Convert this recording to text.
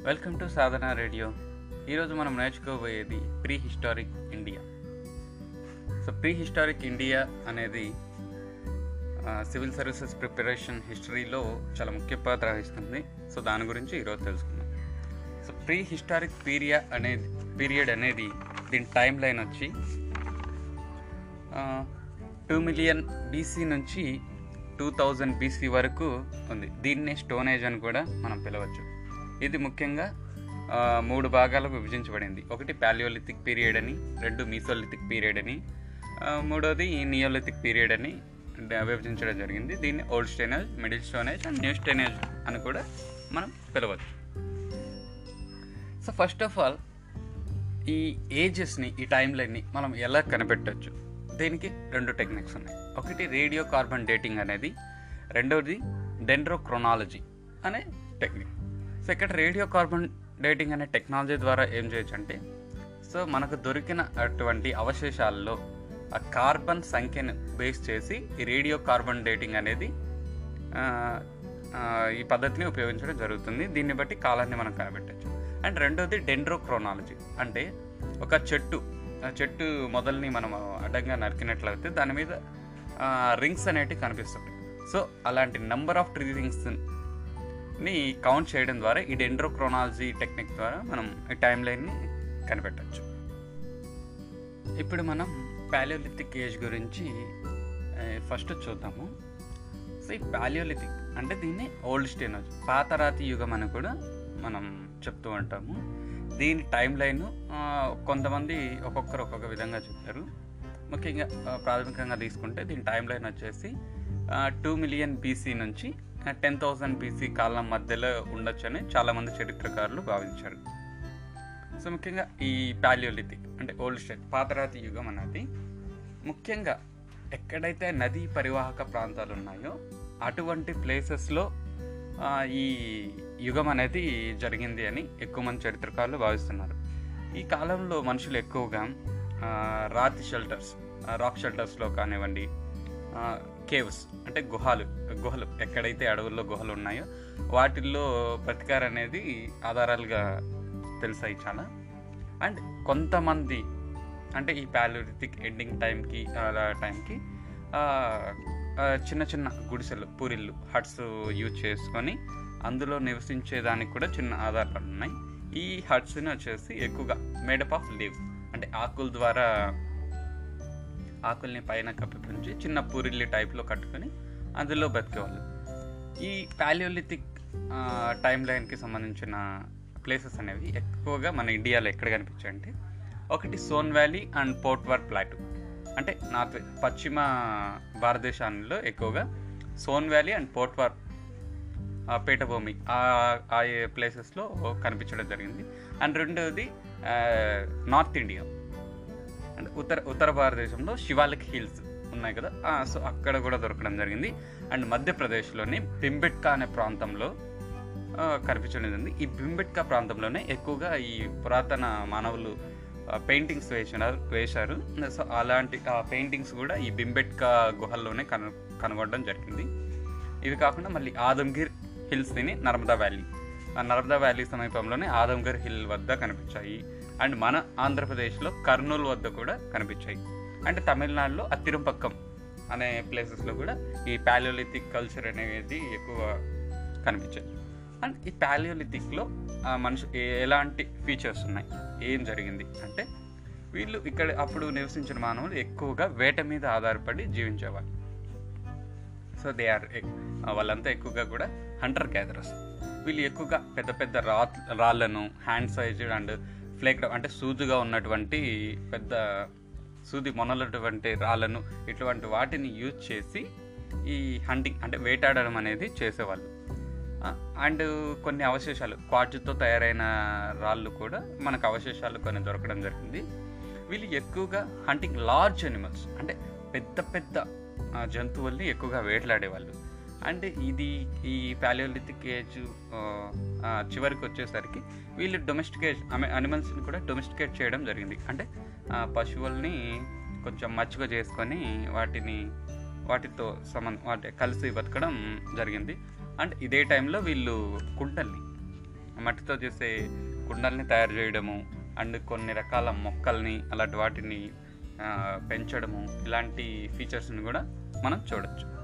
welcome to Sadhana radio ఈరోజు మనం నేర్చుకోబోయేది prehistoric India so prehistoric India అనేది సివిల్ సర్వీసెస్ ప్రిపరేషన్ హిస్టరీలో చాలా ముఖ్య పాత్ర వహిస్తుంది సో దాని గురించి ఈరోజు తెలుసుకుందాం సో ప్రీ హిస్టారిక్ పీరియా అనేది పీరియడ్ అనేది దీని టైం లైన్ వచ్చి టూ మిలియన్ బీసీ నుంచి టూ థౌజండ్ బీసీ వరకు ఉంది దీన్నే స్టోన్ ఏజ్ అని కూడా మనం పిలవచ్చు ఇది ముఖ్యంగా ఆ, మూడు భాగాలకు విభజించబడింది ఒకటి పాలియోలిథిక్ పీరియడ్ అని రెండు మీసోలిథిక్ పీరియడ్ అని ఆ, మూడోది నియోలిథిక్ పీరియడ్ అని డ- విభజించడం జరిగింది దీన్ని old stone age middle stone age and new stone age అని కూడా మనం పిలవచ్చు సో ఫస్ట్ ఆఫ్ ఆల్ ఈ ఏజెస్ని ఈ టైం లైన్ని మనం ఎలా కనిపెట్టవచ్చు దీనికి రెండు టెక్నిక్స్ ఉన్నాయి ఒకటి రేడియో కార్బన్ డేటింగ్ అనేది రెండవది డెండ్రోక్రోనాలజీ అనే టెక్నిక్ సో ఇక్కడ రేడియో కార్బన్ డేటింగ్ అనే టెక్నాలజీ ద్వారా ఏం చేయొచ్చు అంటే సో మనకు దొరికిన అటువంటి అవశేషాల్లో ఆ కార్బన్ సంఖ్యను బేస్ చేసి ఈ రేడియో కార్బన్ డేటింగ్ అనేది ఆ, ఆ, ఈ పద్ధతిని ఉపయోగించడం జరుగుతుంది దీన్ని బట్టి కాలాన్ని మనం కనిపెట్టచ్చు అండ్ రెండోది డెండ్రోక్రోనాలజీ అంటే ఒక చెట్టు ఆ చెట్టు మొదల్ని మనం అడ్డంగా నరికినట్లయితే దాని మీద రింగ్స్ అనేటివి కనిపిస్తుంటాయి సో అలాంటి నెంబర్ ఆఫ్ ట్రీ రింగ్స్ని కౌంట్ చేయడం ద్వారా ఈ డెండ్రోక్రోనాలజీ టెక్నిక్ ద్వారా మనం ఈ టైం లైన్ని కనిపెట్టచ్చు ఇప్పుడు మనం పాలియోలిథిక్ ఏజ్ గురించి ఫస్ట్ చూద్దాము సో ఈ పాలియోలిథిక్ అంటే దీన్ని ఓల్డ్ స్టేనోజ్ పాతరాతి యుగం అని కూడా మనం చెప్తూ ఉంటాము దీని టైం లైన్ కొంతమంది ఒక్కొక్కరు ఒక్కొక్క విధంగా చెప్తారు ముఖ్యంగా ఆ, ప్రాథమికంగా తీసుకుంటే దీని టైం లైన్ వచ్చేసి టూ మిలియన్ బీసీ నుంచి టెన్ థౌజండ్ బీసీ కాలం మధ్యలో ఉండొచ్చని చాలామంది చరిత్రకారులు భావించారు సో ముఖ్యంగా ఈ పాలియోలిథిక్ అంటే ఓల్డ్ స్టేట్ పాతరాతి యుగం అనేది ముఖ్యంగా ఎక్కడైతే నదీ పరివాహక ప్రాంతాలు ఉన్నాయో అటువంటి ప్లేసెస్లో ఈ యుగం అనేది జరిగింది అని ఎక్కువ మంది చరిత్రకారులు భావిస్తున్నారు ఈ కాలంలో మనుషులు ఎక్కువగా ఆ, రాతి షెల్టర్స్ రాక్ షెల్టర్స్లో కానివ్వండి కేవ్స్ అంటే గుహలు గుహలు ఎక్కడైతే అడవుల్లో గుహలు ఉన్నాయో వాటిల్లో బ్రతికారు అనేది ఆధారాలుగా తెలిసాయి చాలా అండ్ కొంతమంది అంటే ఈ పాలిథిక్ ఎండింగ్ టైంకి అలా టైంకి ఆ, ఆ, చిన్న చిన్న గుడిసెలు పూరిళ్ళు హట్స్ యూజ్ చేసుకొని అందులో నివసించేదానికి కూడా చిన్న ఆధారాలు ఉన్నాయి ఈ హట్స్ని వచ్చేసి ఎక్కువగా మేడప్ ఆఫ్ లీవ్స్ అంటే ఆకుల ద్వారా ఆకుల్ని పైన కప్పిపుంచి చిన్న పూరిల్లి టైప్లో కట్టుకొని అందులో బతికేవాళ్ళు ఈ పాలియోలిథిక్ టైం లైన్కి సంబంధించిన ప్లేసెస్ అనేవి ఎక్కువగా మన ఇండియాలో ఎక్కడ కనిపించాయంటే ఒకటి Son valley and Potwar plateau అంటే నార్త్ పశ్చిమ భారతదేశంలో ఎక్కువగా సోన్ వ్యాలీ అండ్ పోర్ట్వర్ ఆ పీఠభూమి ఆ ఆ ప్లేసెస్లో కనిపించడం జరిగింది అండ్ రెండవది ఆ, నార్త్ ఇండియా అండ్ ఉత్తర ఉత్తర భారతదేశంలో శివాలిక్ హిల్స్ ఉన్నాయి కదా ఆ, సో అక్కడ కూడా దొరకడం జరిగింది అండ్ మధ్యప్రదేశ్లోని బింబెట్కా అనే ప్రాంతంలో ఆ, కనిపించడం జరిగింది ఈ బింబెట్కా ప్రాంతంలోనే ఎక్కువగా ఈ పురాతన మానవులు పెయింటింగ్స్ వేసినారు వేశారు సో అలాంటి ఆ పెయింటింగ్స్ కూడా ఈ బింబెట్కా గుహల్లోనే కను కనుగొనడం జరిగింది ఇవి కాకుండా మళ్ళీ ఆదమ్గిర్ హిల్స్ తిని నర్మదా వ్యాలీ ఆ నర్మదా వ్యాలీ సమీపంలోనే ఆదమ్గర్ హిల్ వద్ద కనిపించాయి అండ్ మన ఆంధ్రప్రదేశ్లో కర్నూలు వద్ద కూడా కనిపించాయి అండ్ తమిళనాడులో అత్తిరంపక్కం అనే ప్లేసెస్లో కూడా ఈ పాలియోలిథిక్ కల్చర్ అనేది ఎక్కువ కనిపించాయి అండ్ ఈ పాలియోలిథిక్లో మనిషి ఏ- ఎలాంటి ఫీచర్స్ ఉన్నాయి ఏం జరిగింది అంటే వీళ్ళు ఇక్కడ అప్పుడు నివసించిన మానవులు ఎక్కువగా వేట మీద ఆధారపడి జీవించేవాళ్ళు సో దే ఆర్ వాళ్ళంతా ఎక్కువగా కూడా హంటర్ గ్యాదరర్స్ వీళ్ళు ఎక్కువగా పెద్ద పెద్ద రా రాళ్ళను హ్యాండ్ సైజ్డ్ అండ్ ఫ్లేక్ అంటే సూదుగా ఉన్నటువంటి పెద్ద సూది మొనలటువంటి రాళ్ళను ఇటువంటి వాటిని యూజ్ చేసి ఈ హంటింగ్ అంటే వేటాడడం అనేది చేసేవాళ్ళు అండ్ కొన్ని అవశేషాలు క్వార్ట్జ్తో తయారైన రాళ్ళు కూడా మనకు అవశేషాలు కొన్ని దొరకడం జరిగింది వీళ్ళు ఎక్కువగా హంటింగ్ లార్జ్ అనిమల్స్ అంటే పెద్ద పెద్ద ఆ, జంతువుల్ని ఎక్కువగా వేటలాడేవాళ్ళు అండ్ ఇది ఈ పాలియోలిథిక్ ఏజ్ చివరికి వచ్చేసరికి వీళ్ళు డొమెస్టికేట్ అనిమల్స్ని కూడా డొమెస్టికేట్ చేయడం జరిగింది అంటే ఆ, పశువుల్ని కొంచెం మచ్చుగా చేసుకొని వాటిని వాటితో సంబంధం వాటి కలిసి బతకడం జరిగింది అండ్ ఇదే టైంలో వీళ్ళు కుండల్ని మట్టితో చేసే కుండల్ని తయారు చేయడము అండ్ కొన్ని రకాల మొక్కల్ని అలాంటి వాటిని ఆ, పెంచడము ఇలాంటి ఫీచర్స్ని కూడా మనం చూడొచ్చు